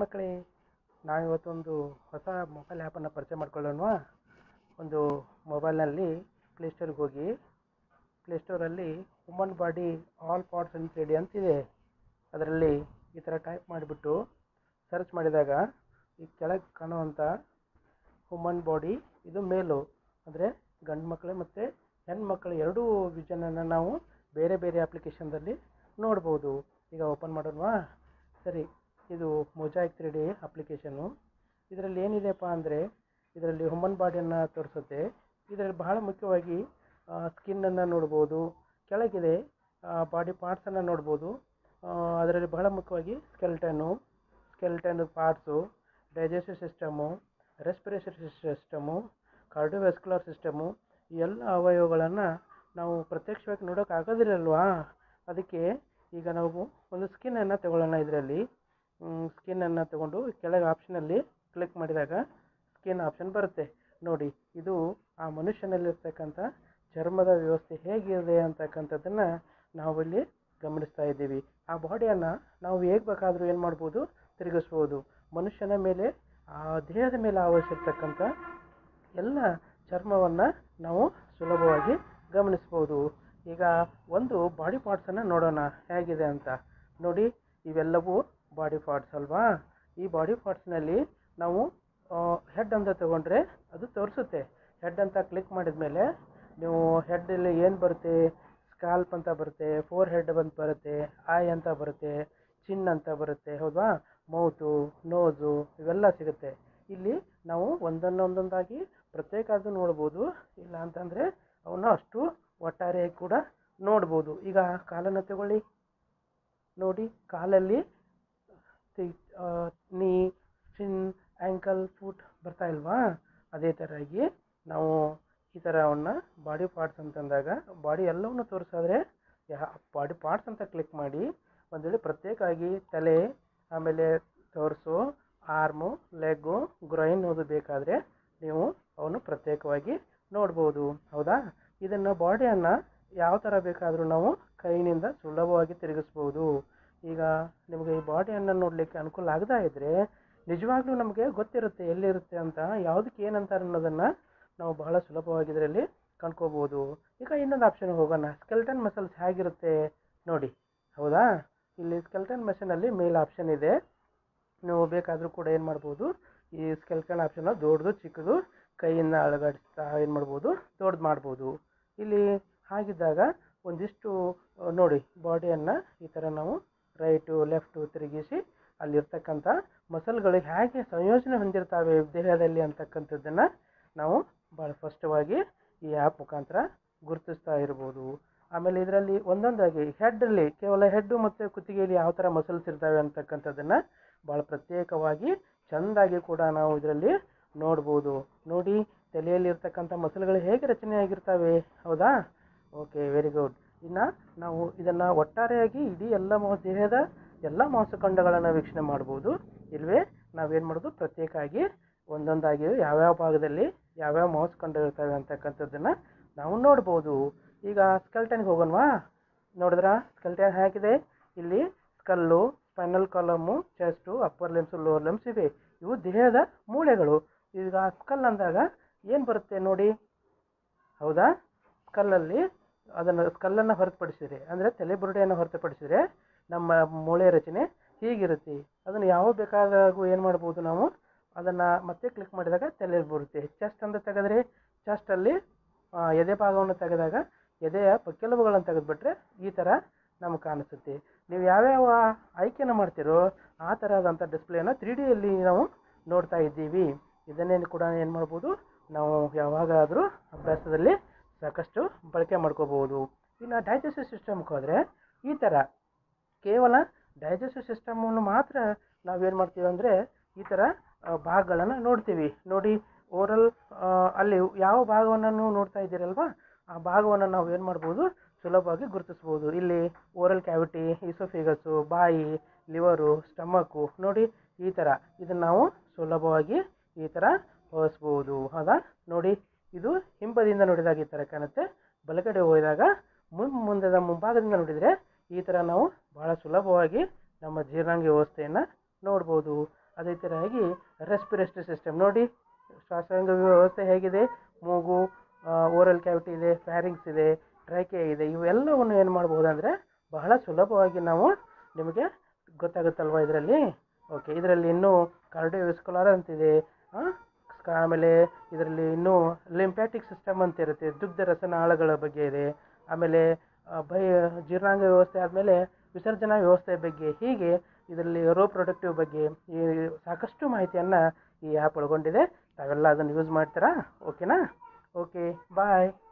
ಮಕ್ಕಳೇ ನಾವಿವತ್ತೊಂದು ಹೊಸ ಮೊಬೈಲ್ ಆ್ಯಪನ್ನು ಪರಿಚಯ ಮಾಡ್ಕೊಳ್ಳೋಣ ಒಂದು ಮೊಬೈಲ್ನಲ್ಲಿ ಪ್ಲೇಸ್ಟೋರಿಗೆ ಹೋಗಿ ಪ್ಲೇಸ್ಟೋರಲ್ಲಿ human body all parts in three D ಅಂತಿದೆ ಅದರಲ್ಲಿ ಈ ಥರ ಟೈಪ್ ಮಾಡಿಬಿಟ್ಟು ಸರ್ಚ್ ಮಾಡಿದಾಗ ಈ ಕೆಳಗೆ ಕಾಣುವಂಥ ಹುಮನ್ ಬಾಡಿ ಇದು ಮೇಲು ಅಂದರೆ ಗಂಡು ಮಕ್ಕಳು ಮತ್ತು ಹೆಣ್ಮಕ್ಳು ಎರಡೂ ವಿಷನನ್ನು ನಾವು ಬೇರೆ ಬೇರೆ ಅಪ್ಲಿಕೇಶನ್ದಲ್ಲಿ ನೋಡ್ಬೋದು ಈಗ ಓಪನ್ ಮಾಡೋಣವಾ ಸರಿ ಇದು ಮೊಜಾಯಿಕ್ ತ್ರೀ ಡಿ ಅಪ್ಲಿಕೇಶನ್ನು ಇದರಲ್ಲಿ ಏನಿದೆಪ್ಪ ಅಂದರೆ ಇದರಲ್ಲಿ ಹುಮನ್ ಬಾಡಿಯನ್ನು ತೋರಿಸುತ್ತೆ ಇದರಲ್ಲಿ ಬಹಳ ಮುಖ್ಯವಾಗಿ ಸ್ಕಿನ್ನನ್ನು ನೋಡ್ಬೋದು ಕೆಳಗಿದೆ ಬಾಡಿ ಪಾರ್ಟ್ಸನ್ನು ನೋಡ್ಬೋದು ಅದರಲ್ಲಿ ಬಹಳ ಮುಖ್ಯವಾಗಿ ಸ್ಕೆಲ್ಟನ್ನು skeleton parts digestive system respiration system cardiovascular system ಈ ಎಲ್ಲ ಅವಯವಗಳನ್ನು ನಾವು ಪ್ರತ್ಯಕ್ಷವಾಗಿ ನೋಡೋಕೆ ಆಗೋದಿಲ್ಲಲ್ವಾ ಅದಕ್ಕೆ ಈಗ ನಾವು ಒಂದು ಸ್ಕಿನ್ನನ್ನು ತಗೊಳ್ಳೋಣ ಇದರಲ್ಲಿ ಸ್ಕಿನ್ನನ್ನು ತಗೊಂಡು ಕೆಳಗೆ ಆಪ್ಷನಲ್ಲಿ ಕ್ಲಿಕ್ ಮಾಡಿದಾಗ ಸ್ಕಿನ್ ಆಪ್ಷನ್ ಬರುತ್ತೆ ನೋಡಿ ಇದು ಆ ಮನುಷ್ಯನಲ್ಲಿರ್ತಕ್ಕಂಥ ಚರ್ಮದ ವ್ಯವಸ್ಥೆ ಹೇಗಿದೆ ಅಂತಕ್ಕಂಥದ್ದನ್ನು ನಾವಿಲ್ಲಿ ಗಮನಿಸ್ತಾ ಇದ್ದೀವಿ ಆ ಬಾಡಿಯನ್ನು ನಾವು ಹೇಗೆ ಬೇಕಾದರೂ ಏನು ಮಾಡ್ಬೋದು ತಿರುಗಿಸ್ಬೋದು ಮನುಷ್ಯನ ಮೇಲೆ ಆ ದೇಹದ ಮೇಲೆ ಆವರಿಸಿರ್ತಕ್ಕಂಥ ಎಲ್ಲ ಚರ್ಮವನ್ನು ನಾವು ಸುಲಭವಾಗಿ ಗಮನಿಸ್ಬೋದು ಈಗ ಒಂದು ಬಾಡಿ ಪಾರ್ಟ್ಸನ್ನು ನೋಡೋಣ ಹೇಗಿದೆ ಅಂತ ನೋಡಿ ಇವೆಲ್ಲವೂ ಬಾಡಿ ಪಾರ್ಟ್ಸ್ ಅಲ್ವಾ ಈ ಬಾಡಿ ಪಾರ್ಟ್ಸ್ನಲ್ಲಿ ನಾವು ಹೆಡ್ ಅಂತ ತಗೊಂಡ್ರೆ ಅದು ತೋರಿಸುತ್ತೆ ಹೆಡ್ ಅಂತ ಕ್ಲಿಕ್ ಮಾಡಿದ ಮೇಲೆ ನೀವು ಹೆಡ್ಡಲ್ಲಿ ಏನು ಬರುತ್ತೆ ಸ್ಕಾಲ್ಪ್ ಅಂತ ಬರುತ್ತೆ ಫೋರ್ ಹೆಡ್ ಬಂದು ಬರುತ್ತೆ ಐ ಅಂತ ಬರುತ್ತೆ ಚಿನ್ ಅಂತ ಬರುತ್ತೆ ಹೌದಾ ಮೌತು ನೋಸು ಇವೆಲ್ಲ ಸಿಗುತ್ತೆ ಇಲ್ಲಿ ನಾವು ಒಂದನ್ನೊಂದೊಂದಾಗಿ ಪ್ರತ್ಯೇಕ ಅದು ನೋಡ್ಬೋದು ಇಲ್ಲ ಅಂತಂದರೆ ಅವನ್ನ ಅಷ್ಟು ಒಟ್ಟಾರೆ ಕೂಡ ನೋಡ್ಬೋದು ಈಗ ಕಾಲನ್ನು ತಗೊಳ್ಳಿ ನೋಡಿ ಕಾಲಲ್ಲಿ ನೀ ಶಿನ್ ಆ್ಯಂಕಲ್ ಫುಟ್ ಬರ್ತಾ ಇಲ್ವಾ ಅದೇ ಥರವಾಗಿ ನಾವು ಈ ಥರ ಅವನ್ನ ಬಾಡಿ ಪಾರ್ಟ್ಸ್ ಅಂತಂದಾಗ ಬಾಡಿ ಎಲ್ಲವನ್ನು ತೋರಿಸಿದ್ರೆ ಯಾ ಬಾಡಿ ಪಾರ್ಟ್ಸ್ ಅಂತ ಕ್ಲಿಕ್ ಮಾಡಿ ಒಂದು ವೇಳೆ ಪ್ರತ್ಯೇಕವಾಗಿ ತಲೆ ಆಮೇಲೆ ತೋರಿಸು ಆರ್ಮು ಲೆಗ್ಗು ಗ್ರೈನ್ ಓದು ಬೇಕಾದರೆ ನೀವು ಅವನ್ನು ಪ್ರತ್ಯೇಕವಾಗಿ ನೋಡ್ಬೋದು ಹೌದಾ ಇದನ್ನು ಬಾಡಿಯನ್ನು ಯಾವ ಥರ ಬೇಕಾದರೂ ನಾವು ಕೈನಿಂದ ಸುಲಭವಾಗಿ ತಿರುಗಿಸ್ಬೋದು ಈಗ ನಿಮಗೆ ಈ ಬಾಡಿಯನ್ನು ನೋಡಲಿಕ್ಕೆ ಅನುಕೂಲ ಆಗದೇ ಇದ್ದರೆ ನಿಜವಾಗ್ಲೂ ನಮಗೆ ಗೊತ್ತಿರುತ್ತೆ ಎಲ್ಲಿರುತ್ತೆ ಅಂತ ಯಾವುದಕ್ಕೆ ಏನಂತಾರೆ ಅನ್ನೋದನ್ನು ನಾವು ಬಹಳ ಸುಲಭವಾಗಿ ಇದರಲ್ಲಿ ಕಂಡ್ಕೋಬೋದು ಈಗ ಇನ್ನೊಂದು ಆಪ್ಷನ್ಗೆ ಹೋಗೋಣ ಸ್ಕೆಲ್ಟನ್ ಮಸಲ್ಸ್ ಹೇಗಿರುತ್ತೆ ನೋಡಿ ಹೌದಾ ಇಲ್ಲಿ ಸ್ಕೆಲ್ಟನ್ ಮಷೀನಲ್ಲಿ ಮೇಲ್ ಆಪ್ಷನ್ ಇದೆ ನೀವು ಬೇಕಾದರೂ ಕೂಡ ಏನು ಮಾಡ್ಬೋದು ಈ ಸ್ಕೆಲ್ಟನ್ ಆಪ್ಷನ್ನ ದೊಡ್ಡದು ಚಿಕ್ಕದು ಕೈಯಿಂದ ಅಳಗಾಡಿಸ್ತಾ ಏನು ಮಾಡ್ಬೋದು ದೊಡ್ಡದು ಮಾಡ್ಬೋದು ಇಲ್ಲಿ ಹಾಗಿದ್ದಾಗ ಒಂದಿಷ್ಟು ನೋಡಿ ಬಾಡಿಯನ್ನು ಈ ಥರ ನಾವು ರೈಟು ಲೆಫ್ಟು ತಿರುಗಿಸಿ ಅಲ್ಲಿರ್ತಕ್ಕಂಥ ಮಸಲ್ಗಳು ಹೇಗೆ ಸಂಯೋಜನೆ ಹೊಂದಿರ್ತವೆ ದೇಹದಲ್ಲಿ ಅಂತಕ್ಕಂಥದ್ದನ್ನು ನಾವು ಭಾಳ ಸ್ಪಷ್ಟವಾಗಿ ಈ ಆ್ಯಪ್ ಮುಖಾಂತರ ಗುರುತಿಸ್ತಾ ಇರ್ಬೋದು ಆಮೇಲೆ ಇದರಲ್ಲಿ ಒಂದೊಂದಾಗಿ ಹೆಡ್ಡಲ್ಲಿ ಕೇವಲ ಹೆಡ್ಡು ಮತ್ತು ಕುತ್ತಿಗೆಯಲ್ಲಿ ಯಾವ ಥರ ಮಸಲ್ಸ್ ಇರ್ತವೆ ಅಂತಕ್ಕಂಥದ್ದನ್ನು ಭಾಳ ಪ್ರತ್ಯೇಕವಾಗಿ ಚೆಂದಾಗಿ ಕೂಡ ನಾವು ಇದರಲ್ಲಿ ನೋಡ್ಬೋದು ನೋಡಿ ತಲೆಯಲ್ಲಿ ಇರ್ತಕ್ಕಂಥ ಮಸಲ್ಗಳು ಹೇಗೆ ರಚನೆಯಾಗಿರ್ತವೆ ಹೌದಾ ಓಕೆ ವೆರಿ ಗುಡ್ ಇನ್ನು ನಾವು ಇದನ್ನು ಒಟ್ಟಾರೆಯಾಗಿ ಇಡೀ ಎಲ್ಲ ದೇಹದ ಎಲ್ಲ ಮಾಂಸಖಂಡಗಳನ್ನು ವೀಕ್ಷಣೆ ಮಾಡ್ಬೋದು ಇಲ್ವೇ ನಾವೇನು ಮಾಡೋದು ಪ್ರತ್ಯೇಕವಾಗಿ ಒಂದೊಂದಾಗಿ ಯಾವ್ಯಾವ ಭಾಗದಲ್ಲಿ ಯಾವ್ಯಾವ ಮಾಂಸಖಂಡ ಇರ್ತವೆ ಅಂತಕ್ಕಂಥದ್ದನ್ನು ನಾವು ನೋಡ್ಬೋದು ಈಗ ಸ್ಕೆಲ್ಟನ್ಗೆ ಹೋಗೋಣವಾ ನೋಡಿದ್ರಾ ಸ್ಕೆಲ್ಟನ್ ಹೇಗಿದೆ ಇಲ್ಲಿ skull spinal column chest upper limbs lower limbs ಇವೆ ಇವು ದೇಹದ ಮೂಳೆಗಳು ಈಗ ಸ್ಕಲ್ ಅಂದಾಗ ಏನು ಬರುತ್ತೆ ನೋಡಿ ಹೌದಾ ಸ್ಕಲ್ಲಲ್ಲಿ ಅದನ್ನು ಸ್ಕಲ್ಲನ್ನು ಹೊರತುಪಡಿಸಿದರೆ ಅಂದರೆ ತಲೆಬುರುಡೆಯನ್ನು ಹೊರತುಪಡಿಸಿದರೆ ನಮ್ಮ ಮೂಳೆ ರಚನೆ ಹೀಗಿರುತ್ತೆ ಅದನ್ನು ಯಾವ ಬೇಕಾದಾಗೂ ಏನು ಮಾಡ್ಬೋದು ನಾವು ಅದನ್ನು ಮತ್ತೆ ಕ್ಲಿಕ್ ಮಾಡಿದಾಗ ತಲೆ ಬರುತ್ತೆ ಚೆಸ್ಟ್ ಅಂತ ತೆಗೆದ್ರೆ ಚೆಸ್ಟಲ್ಲಿ ಎದೆ ಭಾಗವನ್ನು ತೆಗೆದಾಗ ಎದೆಯ ಪಕ್ಕೆಲುಬುಗಳನ್ನು ತೆಗೆದುಬಿಟ್ರೆ ಈ ಥರ ನಮಗೆ ಕಾಣಿಸುತ್ತೆ ನೀವು ಯಾವ್ಯಾವ ಆಯ್ಕೆನ ಮಾಡ್ತೀರೋ ಆ ಥರದಂಥ ಡಿಸ್ಪ್ಲೇನ ತ್ರೀ ಡಿಯಲ್ಲಿ ನಾವು ನೋಡ್ತಾ ಇದ್ದೀವಿ ಇದನ್ನೇನು ಕೂಡ ಏನು ಮಾಡ್ಬೋದು ನಾವು ಯಾವಾಗಾದರೂ ಅಭ್ಯಾಸದಲ್ಲಿ ಸಾಕಷ್ಟು ಬಳಕೆ ಮಾಡ್ಕೋಬೋದು ಇನ್ನು ಡೈಜೆಸ್ಟಿವ್ ಸಿಸ್ಟಮ್ಗೆ ಹೋದರೆ ಈ ಥರ ಕೇವಲ ಡೈಜೆಸ್ಟಿವ್ ಸಿಸ್ಟಮನ್ನು ಮಾತ್ರ ನಾವೇನು ಮಾಡ್ತೀವಿ ಅಂದರೆ ಈ ಥರ ಭಾಗಗಳನ್ನು ನೋಡ್ತೀವಿ ನೋಡಿ ಓರಲ್ ಅಲ್ಲಿ ಯಾವ ಭಾಗವನ್ನು ನೋಡ್ತಾ ಇದ್ದೀರಲ್ವಾ ಆ ಭಾಗವನ್ನು ನಾವು ಏನು ಮಾಡ್ಬೋದು ಸುಲಭವಾಗಿ ಗುರುತಿಸ್ಬೋದು ಇಲ್ಲಿ ಓರಲ್ ಕ್ಯಾವಿಟಿ ಇಸೋಫಿಗಸ್ಸು ಬಾಯಿ ಲಿವರು ಸ್ಟಮಕ್ಕು ನೋಡಿ ಈ ಥರ ಇದನ್ನು ನಾವು ಸುಲಭವಾಗಿ ಈ ಥರ ಬಳಸ್ಬೋದು ಹೌದಾ ನೋಡಿ ಇದು ಹಿಂಬದಿಯಿಂದ ನೋಡಿದಾಗ ಈ ಥರ ಕಾಣುತ್ತೆ ಬಲಗಡೆ ಹೋದಾಗ ಮುನ್ ಮುಂದದ ಮುಂಭಾಗದಿಂದ ನೋಡಿದರೆ ಈ ಥರ ನಾವು ಭಾಳ ಸುಲಭವಾಗಿ ನಮ್ಮ ಜೀರ್ಣಾಂಗ ವ್ಯವಸ್ಥೆಯನ್ನು ನೋಡ್ಬೋದು ಅದೇ ಥರವಾಗಿ ರೆಸ್ಪಿರೇಟರಿ ಸಿಸ್ಟಮ್ ನೋಡಿ ಶ್ವಾಸಾಂಗ ವ್ಯವಸ್ಥೆ ಹೇಗಿದೆ ಮೂಗು ಓರಲ್ ಕ್ಯಾವಿಟಿ ಇದೆ ಫ್ಯಾರಿಂಗ್ಸ್ ಇದೆ ಟ್ರ್ಯಾಕೆ ಇದೆ ಇವೆಲ್ಲವನ್ನು ಏನು ಮಾಡ್ಬೋದು ಅಂದರೆ ಬಹಳ ಸುಲಭವಾಗಿ ನಾವು ನಿಮಗೆ ಗೊತ್ತಾಗುತ್ತಲ್ವ ಇದರಲ್ಲಿ ಓಕೆ ಇದರಲ್ಲಿ ಇನ್ನೂ ಕಾರ್ಡಿಯೋವಿಸ್ಕುಲಾರ್ ಅಂತಿದೆ ಆ, ಕ- ಆಮೇಲೆ ಇದರಲ್ಲಿ ಇನ್ನೂ ಲಿಂಪ್ಯಾಟಿಕ್ ಸಿಸ್ಟಮ್ ಅಂತ ಇರುತ್ತೆ ದುಗ್ಧ ರಸನಾಳಗಳ ಬಗ್ಗೆ ಇದೆ ಆಮೇಲೆ ಆ, ಬೈ ಜೀರ್ಣಾಂಗ ವ್ಯವಸ್ಥೆ ಆದಮೇಲೆ ವಿಸರ್ಜನಾ ವ್ಯವಸ್ಥೆ ಬಗ್ಗೆ ಹೀಗೆ ಇದರಲ್ಲಿ ರೋ ಪ್ರೊಡಕ್ಟಿವ್ ಬಗ್ಗೆ ಈ ಸಾಕಷ್ಟು ಮಾಹಿತಿಯನ್ನು ಈ ಆ್ಯಪ್ ಒಳಗೊಂಡಿದೆ ತಾವೆಲ್ಲ ಅದನ್ನು ಯೂಸ್ ಮಾಡ್ತೀರಾ ಓಕೆನಾ ಓಕೆ ಬಾಯ್